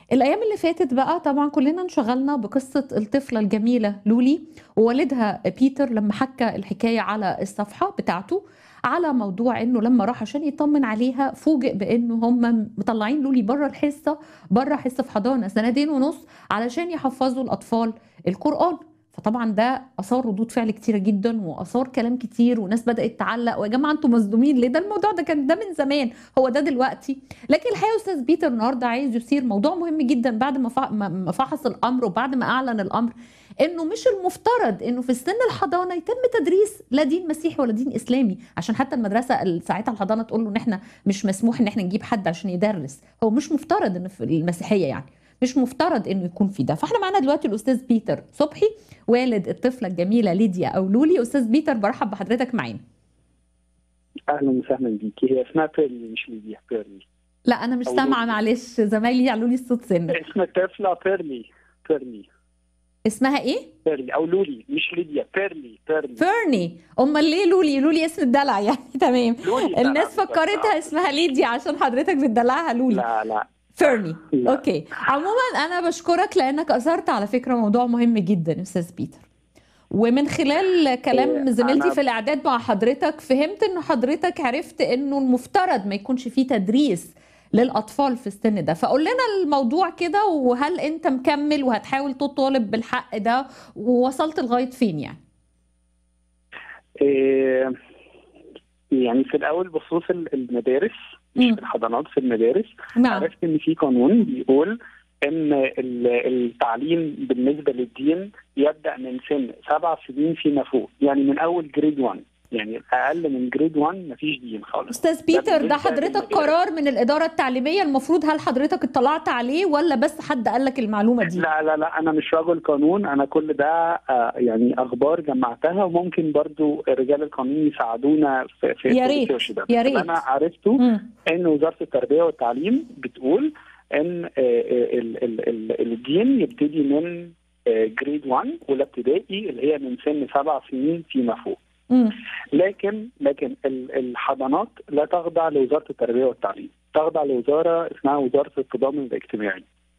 الأيام اللي فاتت بقى طبعا كلنا انشغلنا بقصة الطفلة الجميلة لولي ووالدها بيتر لما حكى الحكاية على الصفحة بتاعته على موضوع انه لما راح عشان يطمن عليها فوجئ بانه هم مطلعين لولي بره الحصه بره حصه في حضانه سنتين ونص علشان يحفظوا الاطفال القران فطبعا ده اثار ردود فعل كتيره جدا واثار كلام كتير وناس بدات تعلق ويا جماعه انتوا مصدومين ليه ده الموضوع ده كان ده من زمان هو ده دلوقتي لكن الحقيقه استاذ بيتر النهارده عايز يثير موضوع مهم جدا بعد ما فح- ما- ما فحص الامر وبعد ما اعلن الامر انه مش المفترض انه في السن الحضانه يتم تدريس لا دين مسيحي ولا دين اسلامي عشان حتى المدرسه ال- ساعتها الحضانه تقول له ان احنا مش مسموح ان احنا نجيب حد عشان يدرس هو مش مفترض ان في المسيحيه يعني مش مفترض انه يكون في ده فاحنا معانا دلوقتي الاستاذ بيتر صبحي والد الطفله الجميله ليديا او لولي استاذ بيتر برحب بحضرتك معانا اهلا وسهلا بيكي هي اسمها بيرلي مش ليديا بيرلي لا انا مش أو سامعه لولي. معلش زمايلي يعلوا لي الصوت سنه اسم الطفله بيرلي بيرلي اسمها ايه بيرلي او لولي مش ليديا بيرلي بيرلي فيرني امال ليه لولي لولي اسم الدلع يعني تمام لولي الناس طبعاً. فكرتها اسمها ليديا عشان حضرتك بتدلعها لولي لا لا فيرني لا. اوكي عموما انا بشكرك لانك اثرت على فكره موضوع مهم جدا استاذ بيتر ومن خلال كلام إيه، زميلتي أنا- في الاعداد مع حضرتك فهمت انه حضرتك عرفت انه المفترض ما يكونش فيه تدريس للاطفال في السن ده فقول لنا الموضوع كده وهل انت مكمل وهتحاول تطالب بالحق ده ووصلت لغايه فين يعني إيه يعني في الاول بخصوص ال- المدارس مش مم. في الحضانات في المدارس نعم عرفت ان في قانون بيقول ان ال- التعليم بالنسبه للدين يبدا من سن سبع سنين فيما فوق يعني من اول جريد 1 يعني اقل من جريد 1 مفيش دين خالص استاذ بيتر ده بالنسبة حضرتك للمدارس. قرار من الاداره التعليميه المفروض هل حضرتك اطلعت عليه ولا بس حد قال لك المعلومه دي لا لا لا انا مش رجل قانون انا كل ده آه، يعني اخبار جمعتها وممكن برضو رجال القانون يساعدونا في في يا في ريت، الريسيرش ده يا اللي ريت. انا عرفته مم. ان وزاره التربيه والتعليم بتقول ان آه، آه، ال- ال- ال- الدين يبتدي من جريد 1 اولى ابتدائي اللي هي من سن سبع سنين فيما فوق مم. لكن لكن ال- الحضانات لا تخضع لوزاره التربيه والتعليم تخضع لوزاره اسمها وزاره التضامن الاجتماعي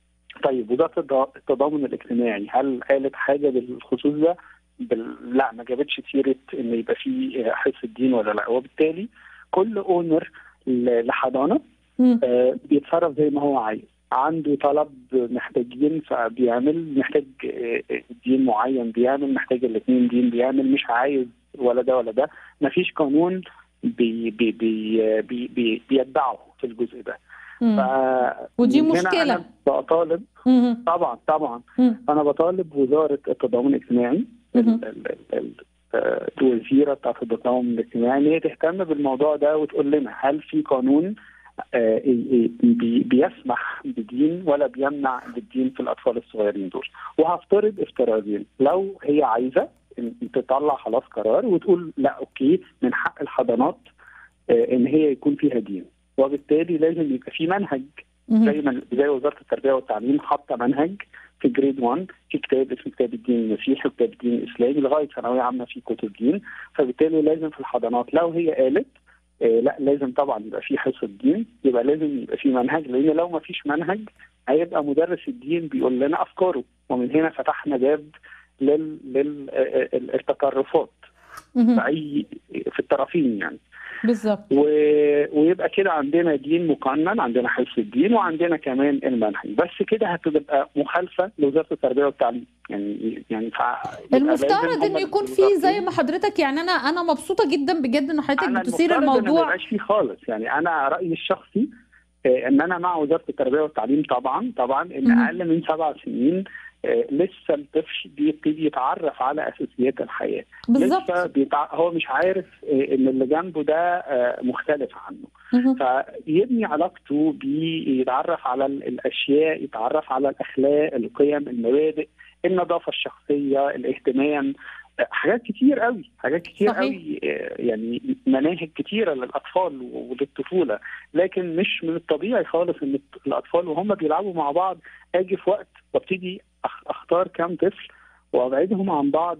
طيب وزاره الض- التضامن الاجتماعي هل قالت حاجه بالخصوص ده بال... لا ما جابتش سيره ان يبقى في حصه دين ولا لا وبالتالي كل اونر ل- لحضانه مم. آه، بيتصرف زي ما هو عايز عنده طلب محتاجين فبيعمل محتاج آه، آه، دين معين بيعمل محتاج الاثنين دين بيعمل مش عايز ولا ده ولا ده مفيش قانون بي بي بي آه، بي بي بيتبعه في الجزء ده مم. ف ودي من هنا مشكلة. أنا بطالب مم. طبعا طبعا مم. انا بطالب وزاره التضامن الاجتماعي مهم. ال- ال- ال- آه، الوزيره بتاعت التضامن الاجتماعي ان هي تهتم بالموضوع ده وتقول لنا هل في قانون آه، ي- ي- بي- بيسمح بدين ولا بيمنع بالدين في الاطفال الصغيرين دول وهفترض افتراضين لو هي عايزه إن تطلع خلاص قرار وتقول لا اوكي من حق الحضانات آه، ان هي يكون فيها دين وبالتالي لازم يبقى في منهج مم. زي ما زي وزاره التربيه والتعليم حاطه منهج في جريد 1 في كتاب اسمه كتاب الدين المسيحي وكتاب الدين الاسلامي لغايه ثانويه عامه في كتب دين فبالتالي لازم في الحضانات لو هي قالت آه لا لازم طبعا يبقى في حصه دين يبقى لازم يبقى في منهج لان لو ما فيش منهج هيبقى مدرس الدين بيقول لنا افكاره ومن هنا فتحنا باب لل لل آه، آه، التطرفات مم. في اي في الطرفين يعني بالظبط و... ويبقى كده عندنا دين مقنن عندنا حفظ الدين وعندنا كمان المنهج بس كده هتبقى مخالفه لوزاره التربيه والتعليم يعني يعني فع... يبقى المفترض لازم انه هم يكون في الوزارتين- زي ما حضرتك يعني انا انا مبسوطه جدا بجد ان حضرتك انا بتثير المفترض إن ما الموضوع يبقاش فيه خالص يعني انا رايي الشخصي آه، ان انا مع وزاره التربيه والتعليم طبعا طبعا ان مم. اقل من سبع سنين آه، لسه الطفل بيبتدي يتعرف على اساسيات الحياه بالظبط لسه بيتع... هو مش عارف آه، ان اللي جنبه ده آه، مختلف عنه مم. فيبني علاقته بيتعرف على ال- الاشياء يتعرف على الاخلاق القيم المبادئ النظافه الشخصيه الاهتمام آه، حاجات كتير قوي حاجات كتير صحيح. قوي آه، يعني مناهج كتيره للاطفال وللطفوله لكن مش من الطبيعي خالص ان الط- الاطفال وهم بيلعبوا مع بعض اجي في وقت وابتدي أخ- اختار كام طفل وابعدهم عن بعض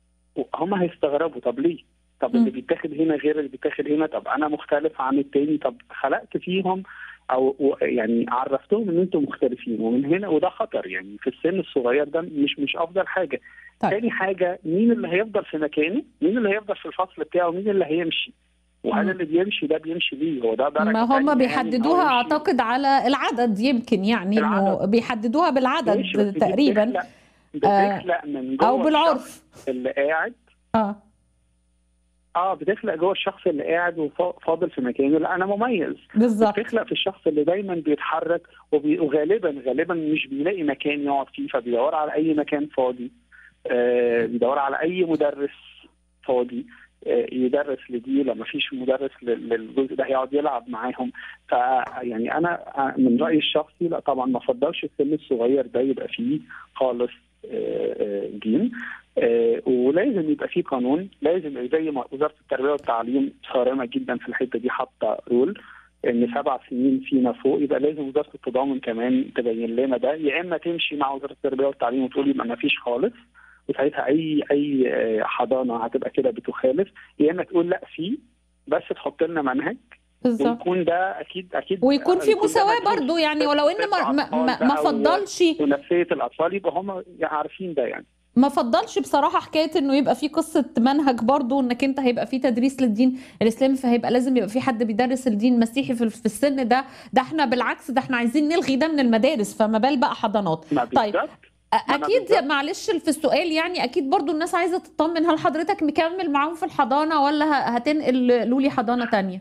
هم هيستغربوا طب ليه؟ طب مم. اللي بيتاخد هنا غير اللي بيتاخد هنا طب انا مختلف عن التاني طب خلقت فيهم او يعني عرفتهم ان انتم مختلفين ومن هنا وده خطر يعني في السن الصغير ده مش مش افضل حاجه طيب. تاني حاجه مين اللي هيفضل في مكانه مين اللي هيفضل في الفصل بتاعه مين اللي هيمشي وهل اللي بيمشي ده بيمشي ليه هو ده درجه ما هم بيحددوها يعني اعتقد على العدد يمكن يعني انه بيحددوها بالعدد تقريبا بتخلق, بتخلق من جوه او بالعرف اللي قاعد اه اه بتخلق جوه الشخص اللي قاعد وفاضل في مكانه لا انا مميز بالظبط بتخلق في الشخص اللي دايما بيتحرك وبي... وغالبا غالبا مش بيلاقي مكان يقعد فيه فبيدور على اي مكان فاضي آه بيدور على اي مدرس فاضي آه يدرس لدي لما فيش مدرس للجزء ده هيقعد يلعب معاهم فيعني انا من رايي الشخصي لا طبعا ما افضلش السن الصغير ده يبقى فيه خالص آه دين آه ولازم يبقى في قانون لازم زي ما وزاره التربيه والتعليم صارمه جدا في الحته دي حاطه رول ان سبع سنين فيما فوق يبقى لازم وزاره التضامن كمان تبين لنا ده يا اما تمشي مع وزاره التربيه والتعليم وتقول يبقى ما فيش خالص وساعتها اي اي حضانه هتبقى كده بتخالف يا اما تقول لا في بس تحط لنا منهج بالظبط ويكون ده اكيد اكيد ويكون في مساواه برضه يعني ولو ان ما ما, ما فضلش ونفسيه الاطفال يبقى هم عارفين ده يعني ما فضلش بصراحه حكايه انه يبقى في قصه منهج برضه انك انت هيبقى في تدريس للدين الاسلامي فهيبقى لازم يبقى في حد بيدرس الدين المسيحي في السن ده ده احنا بالعكس ده احنا عايزين نلغي ده من المدارس فما بال بقى حضانات طيب اكيد معلش في السؤال يعني اكيد برضو الناس عايزه تطمن هل حضرتك مكمل معاهم في الحضانه ولا هتنقل لولي حضانه تانية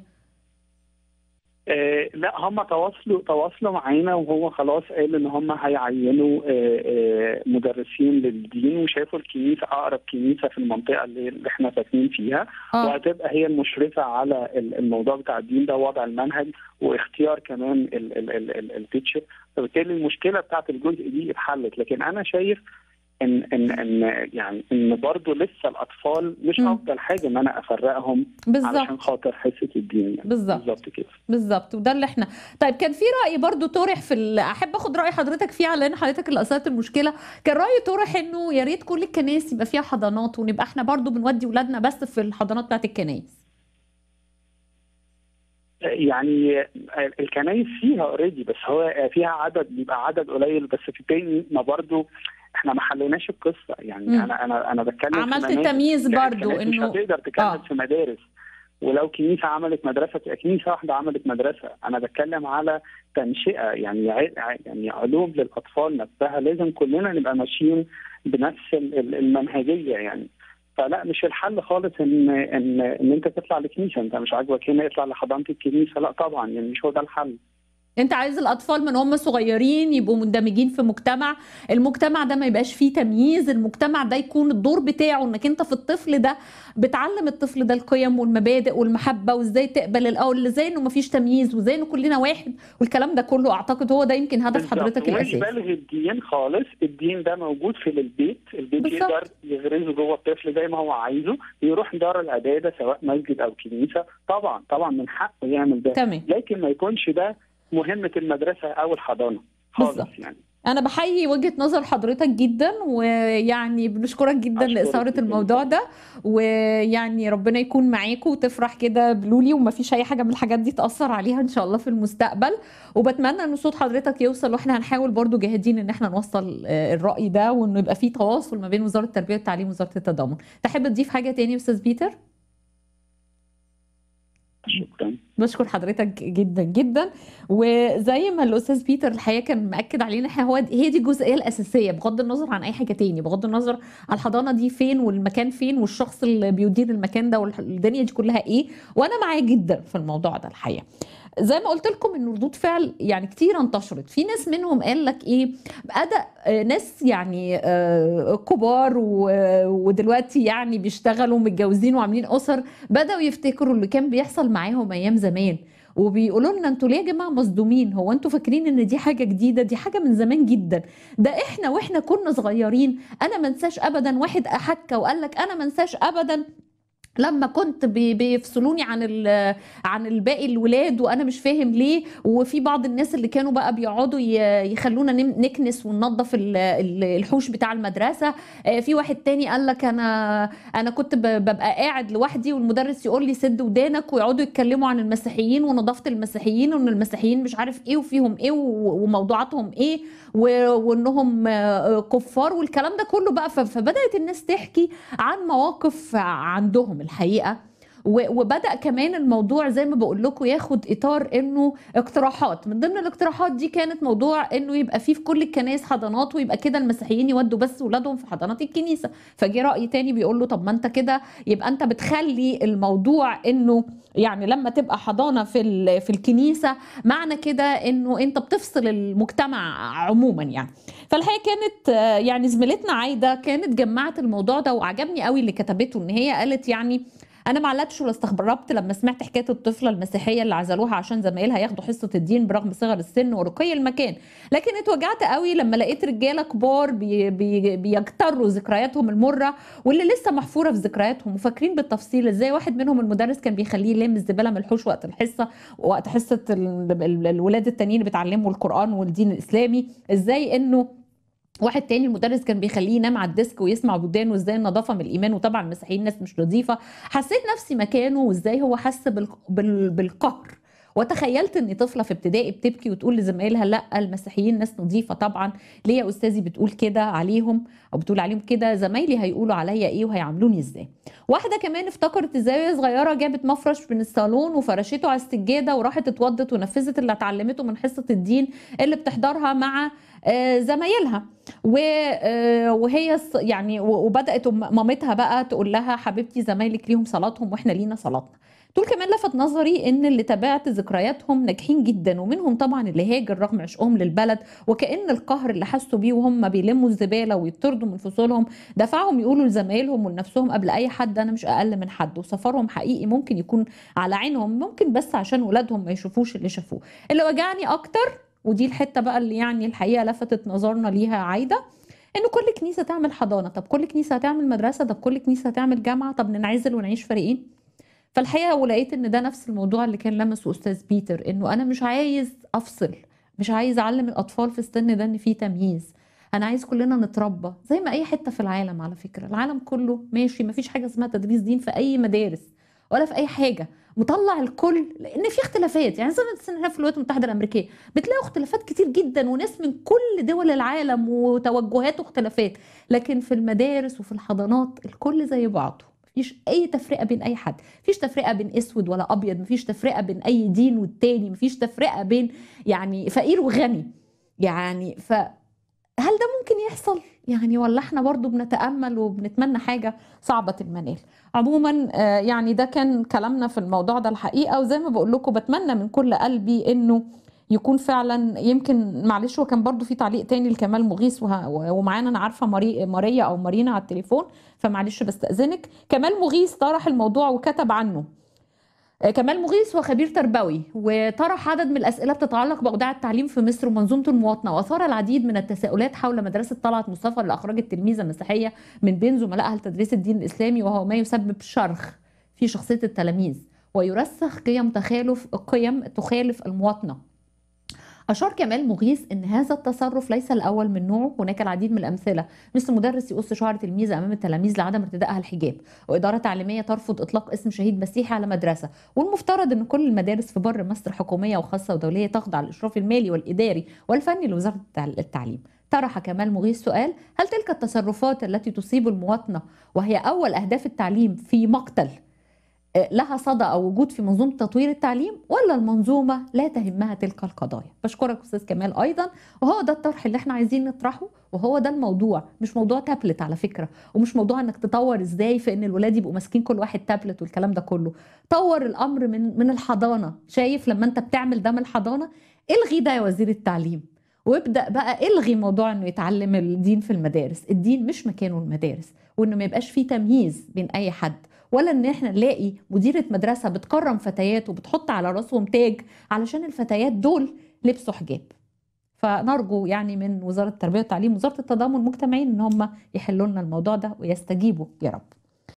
آه لا هم تواصلوا تواصلوا معانا وهو خلاص قال ان هم هيعينوا آه آه مدرسين للدين وشافوا الكنيسه اقرب كنيسه في المنطقه اللي, اللي احنا ساكنين فيها آه. وهتبقى هي المشرفه على الموضوع بتاع الدين ده وضع المنهج واختيار كمان التيتشر فبالتالي المشكله بتاعت الجزء دي اتحلت لكن انا شايف ان ان ان يعني ان برضه لسه الاطفال مش مم. افضل حاجه ان انا افرقهم علشان بالظبط خاطر حصه الدين يعني بالظبط. بالظبط كده بالظبط وده اللي احنا طيب كان في راي برضو طرح في ال... احب اخد راي حضرتك فيه على ان حضرتك اللي اثرت المشكله كان راي طرح انه يا ريت كل الكنائس يبقى فيها حضانات ونبقى احنا برضو بنودي ولادنا بس في الحضانات بتاعت الكنائس يعني الكنايس فيها اوريدي بس هو فيها عدد بيبقى عدد قليل بس في تاني ما برضو احنا ما حليناش القصه يعني مم. انا انا انا بتكلم عملت في مناهج. تمييز يعني برضو الكنائس مش انه هتقدر تكمل آه. في مدارس ولو كنيسه عملت مدرسه تبقى كنيسه واحده عملت مدرسه انا بتكلم على تنشئه يعني ع- يعني علوم للاطفال نفسها لازم كلنا نبقى ماشيين بنفس ال- ال- المنهجيه يعني فلا مش الحل خالص ان ان ان انت تطلع لكنيسه انت مش عاجبك هنا اطلع لحضانه الكنيسه لا طبعا يعني مش هو ده الحل انت عايز الاطفال من هم صغيرين يبقوا مندمجين في مجتمع المجتمع ده ما يبقاش فيه تمييز المجتمع ده يكون الدور بتاعه انك انت في الطفل ده بتعلم الطفل ده القيم والمبادئ والمحبه وازاي تقبل الاول ازاي انه ما فيش تمييز وازاي انه كلنا واحد والكلام ده كله اعتقد هو ده يمكن هدف بالظبط. حضرتك ومش الاساسي بلغي الدين خالص الدين ده موجود في البيت البيت بالظبط. يقدر يغرزه جوه الطفل زي ما هو عايزه يروح دار العباده سواء مسجد او كنيسه طبعا طبعا من حقه يعمل ده تمام لكن ما يكونش ده مهمه المدرسه او الحضانه خالص بالظبط. يعني انا بحيي وجهه نظر حضرتك جدا ويعني بنشكرك جدا أشكرك لاثاره جداً. الموضوع ده ويعني ربنا يكون معاكم وتفرح كده بلولي وما فيش اي حاجه من الحاجات دي تاثر عليها ان شاء الله في المستقبل وبتمنى ان صوت حضرتك يوصل واحنا هنحاول برضو جاهدين ان احنا نوصل آه، الراي ده وانه يبقى في تواصل ما بين وزاره التربيه والتعليم ووزاره التضامن تحب تضيف حاجه تاني يا استاذ بيتر شكرا بشكر حضرتك جدا جدا وزي ما الاستاذ بيتر الحقيقه كان مأكد علينا إحنا هو هي دي الجزئيه الاساسيه بغض النظر عن اي حاجه تاني بغض النظر عن الحضانه دي فين والمكان فين والشخص اللي بيدير المكان ده والدنيا دي كلها ايه وانا معاه جدا في الموضوع ده الحقيقه زي ما قلت لكم ان ردود فعل يعني كتير انتشرت في ناس منهم قال لك ايه بدا آه، ناس يعني آه، كبار و- ودلوقتي يعني بيشتغلوا متجوزين وعاملين اسر بداوا يفتكروا اللي كان بيحصل معاهم ايام زمان وبيقولوا لنا انتوا ليه يا جماعه مصدومين هو انتوا فاكرين ان دي حاجه جديده دي حاجه من زمان جدا ده احنا واحنا كنا صغيرين انا ما انساش ابدا واحد احكى وقال لك انا ما انساش ابدا لما كنت بي- بيفصلوني عن ال- عن الباقي الولاد وانا مش فاهم ليه وفي بعض الناس اللي كانوا بقى بيقعدوا ي- يخلونا نم- نكنس وننظف ال- ال- الحوش بتاع المدرسه آه، في واحد تاني قال لك انا انا كنت ب- ببقى قاعد لوحدي والمدرس يقول لي سد ودانك ويقعدوا يتكلموا عن المسيحيين ونظافه المسيحيين وان المسيحيين مش عارف ايه وفيهم ايه و- وموضوعاتهم ايه و- وانهم آه، كفار والكلام ده كله بقى ف- فبدات الناس تحكي عن مواقف عندهم الحقيقه و- وبدا كمان الموضوع زي ما بقول لكم ياخد اطار انه اقتراحات من ضمن الاقتراحات دي كانت موضوع انه يبقى فيه في كل الكنائس حضانات ويبقى كده المسيحيين يودوا بس ولادهم في حضانات الكنيسه فجه راي تاني بيقول له طب ما انت كده يبقى انت بتخلي الموضوع انه يعني لما تبقى حضانه في ال- في الكنيسه معنى كده انه انت بتفصل المجتمع عموما يعني فالحقيقه كانت آه، يعني زميلتنا عايده كانت جمعت الموضوع ده وعجبني قوي اللي كتبته ان هي قالت يعني انا ما علقتش ولا استغربت لما سمعت حكايه الطفله المسيحيه اللي عزلوها عشان زمايلها ياخدوا حصه الدين برغم صغر السن ورقي المكان لكن اتوجعت قوي لما لقيت رجاله كبار بي بي بيجتروا ذكرياتهم المره واللي لسه محفوره في ذكرياتهم وفاكرين بالتفصيل ازاي واحد منهم المدرس كان بيخليه يلم الزباله من الحوش وقت الحصه وقت حصه ال- ال- الولاد التانيين اللي بيتعلموا القران والدين الاسلامي ازاي انه واحد تاني المدرس كان بيخليه ينام على الديسك ويسمع ودانه ازاي النظافه من الايمان وطبعا المسيحيين ناس مش نظيفه حسيت نفسي مكانه وازاي هو حس بال... بال... بالقهر وتخيلت اني طفله في ابتدائي بتبكي وتقول لزمايلها لا المسيحيين ناس نظيفه طبعا ليه يا استاذي بتقول كده عليهم او بتقول عليهم كده زمايلي هيقولوا عليا ايه وهيعاملوني ازاي واحده كمان افتكرت ازاي وهي صغيره جابت مفرش من الصالون وفرشته على السجاده وراحت اتوضت ونفذت اللي اتعلمته من حصه الدين اللي بتحضرها مع آه، زمايلها و- آه، وهي ص- يعني و- وبدات أم- مامتها بقى تقول لها حبيبتي زمايلك ليهم صلاتهم واحنا لينا صلاتنا دول كمان لفت نظري ان اللي تابعت ذكرياتهم ناجحين جدا ومنهم طبعا اللي هاجر رغم عشقهم للبلد وكأن القهر اللي حسوا بيه وهم بيلموا الزباله ويطردوا من فصولهم دفعهم يقولوا لزمايلهم ولنفسهم قبل اي حد انا مش اقل من حد وسفرهم حقيقي ممكن يكون على عينهم ممكن بس عشان ولادهم ما يشوفوش اللي شافوه اللي وجعني اكتر ودي الحته بقى اللي يعني الحقيقه لفتت نظرنا ليها عايده ان كل كنيسه تعمل حضانه طب كل كنيسه هتعمل مدرسه طب كل كنيسه هتعمل جامعه طب ننعزل ونعيش فريقين فالحقيقه ولقيت ان ده نفس الموضوع اللي كان لمسه استاذ بيتر انه انا مش عايز افصل مش عايز اعلم الاطفال في السن ده ان في تمييز انا عايز كلنا نتربى زي ما اي حته في العالم على فكره العالم كله ماشي مفيش حاجه اسمها تدريس دين في اي مدارس ولا في اي حاجه مطلع الكل لان في اختلافات يعني زي ما هنا في الولايات المتحده الامريكيه بتلاقوا اختلافات كتير جدا وناس من كل دول العالم وتوجهات واختلافات لكن في المدارس وفي الحضانات الكل زي بعضه مفيش اي تفرقه بين اي حد مفيش تفرقه بين اسود ولا ابيض مفيش تفرقه بين اي دين والتاني مفيش تفرقه بين يعني فقير وغني يعني ف هل ده ممكن يحصل يعني ولا احنا برضو بنتامل وبنتمنى حاجه صعبه المنال عموما آه، يعني ده كان كلامنا في الموضوع ده الحقيقه وزي ما بقول لكم بتمنى من كل قلبي انه يكون فعلا يمكن معلش هو كان برضو في تعليق تاني لكمال مغيث وه- ومعانا انا عارفه ماري ماريا او مارينا على التليفون فمعلش بستاذنك كمال مغيث طرح الموضوع وكتب عنه آه، كمال مغيث هو خبير تربوي وطرح عدد من الاسئله بتتعلق باوداع التعليم في مصر ومنظومه المواطنه واثار العديد من التساؤلات حول مدرسه طلعت مصطفى اللي اخرجت تلميذه مسيحيه من بين زملائها لتدريس الدين الاسلامي وهو ما يسبب شرخ في شخصيه التلاميذ ويرسخ قيم تخالف قيم تخالف المواطنه أشار كمال مغيث أن هذا التصرف ليس الأول من نوعه هناك العديد من الأمثلة مثل مدرس يقص شعر تلميذة أمام التلاميذ لعدم ارتدائها الحجاب وإدارة تعليمية ترفض إطلاق اسم شهيد مسيحي على مدرسة والمفترض أن كل المدارس في بر مصر حكومية وخاصة ودولية تخضع للإشراف المالي والإداري والفني لوزارة التع- التعليم طرح كمال مغيث سؤال هل تلك التصرفات التي تصيب المواطنة وهي أول أهداف التعليم في مقتل لها صدى او وجود في منظومه تطوير التعليم ولا المنظومه لا تهمها تلك القضايا بشكرك استاذ كمال ايضا وهو ده الطرح اللي احنا عايزين نطرحه وهو ده الموضوع مش موضوع تابلت على فكره ومش موضوع انك تطور ازاي في ان الولاد يبقوا ماسكين كل واحد تابلت والكلام ده كله طور الامر من من الحضانه شايف لما انت بتعمل ده من الحضانه الغي ده يا وزير التعليم وابدا بقى الغي موضوع انه يتعلم الدين في المدارس الدين مش مكانه المدارس وانه ما يبقاش فيه تمييز بين اي حد ولا ان احنا نلاقي مديره مدرسه بتكرم فتيات وبتحط على راسهم تاج علشان الفتيات دول لبسوا حجاب فنرجو يعني من وزاره التربيه والتعليم وزاره التضامن المجتمعي ان هم يحلوا لنا الموضوع ده ويستجيبوا يا رب